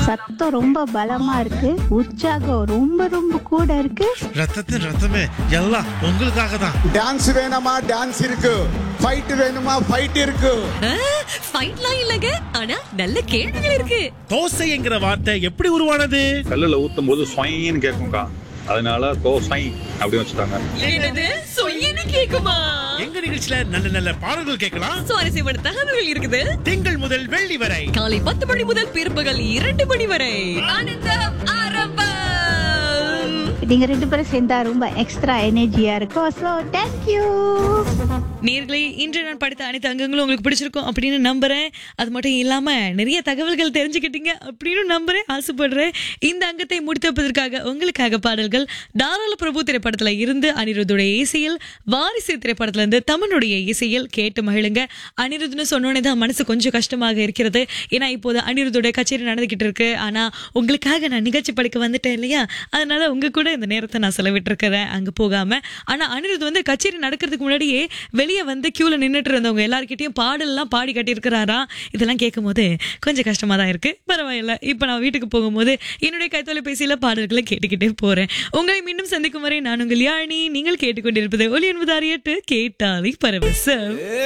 சத்தம் ரொம்ப பலமா இருக்கு உற்சாகம் ரொம்ப ரொம்ப கூட இருக்கு ரத்தத்தின் ரத்தமே எல்லாம் உங்களுக்காக தான் டான்ஸ் வேணுமா டான்ஸ் இருக்கு ஃபைட் வேணுமா ஃபைட் இருக்கு ஃபைட்லாம் இல்லங்க ஆனா நல்ல கேள்விகள் இருக்கு தோசை என்கிற வார்த்தை எப்படி உருவானது கல்லுல ஊத்தும் போது சொயின்னு கேட்கும்க்கா அதனால தோசை அப்படின்னு வச்சுட்டாங்க என்னது சொய்யன்னு கேக்குமா எங்க நிகழ்ச்சியில நல்ல நல்ல பாடல்கள் கேட்கலாம் சுவாரஸ்யமான தகவல்கள் இருக்குது திங்கள் முதல் வெள்ளி வரை காலை பத்து மணி முதல் பிற்பகல் இரண்டு மணி வரை ஆனந்தம் ஆரம்பம் நீங்க ரெண்டு பேரும் சேர்ந்தா ரொம்ப எக்ஸ்ட்ரா எனர்ஜியா இருக்கும் ஸோ தேங்க்யூ நேர்களை இன்று நான் படித்த அனைத்து அங்கங்களும் உங்களுக்கு பிடிச்சிருக்கும் அப்படின்னு நம்புறேன் அது மட்டும் இல்லாம நிறைய தகவல்கள் தெரிஞ்சுக்கிட்டீங்க அப்படின்னு நம்புறேன் ஆசைப்படுறேன் இந்த அங்கத்தை முடித்து வைப்பதற்காக உங்களுக்காக பாடல்கள் தாராள பிரபு திரைப்படத்துல இருந்து அனிருத்துடைய இசையில் வாரிசு திரைப்படத்துல இருந்து தமிழுடைய இசையில் கேட்டு மகிழுங்க அனிருத்னு சொன்னோன்னே தான் மனசு கொஞ்சம் கஷ்டமாக இருக்கிறது ஏன்னா இப்போது அனிருத்துடைய கச்சேரி நடந்துகிட்டு இருக்கு ஆனா உங்களுக்காக நான் நிகழ்ச்சி படிக்க வந்துட்டேன் இல்லையா அதனால உங்க கூட இந்த நேரத்தை நான் செலவிட்டு இருக்கிறேன் அங்க போகாம ஆனா அனிருத் வந்து கச்சேரி நடக்கிறதுக்கு முன்னாடியே வெளியே வந்து கியூல நின்னுட்டு இருந்தவங்க எல்லார்கிட்டயும் பாடல்லாம் பாடி கட்டியிருக்கிறாரா இதெல்லாம் கேட்கும் போது கொஞ்சம் கஷ்டமா தான் இருக்கு பரவாயில்ல இப்ப நான் வீட்டுக்கு போகும்போது என்னுடைய கைத்தொலைபேசியில பாடல்களை கேட்டுக்கிட்டே போறேன் உங்களை மீண்டும் சந்திக்கும் வரை நான் உங்கள் யாழினி நீங்கள் கேட்டுக்கொண்டிருப்பது ஒலி என்பது அறியட்டு கேட்டாலி பரவசம்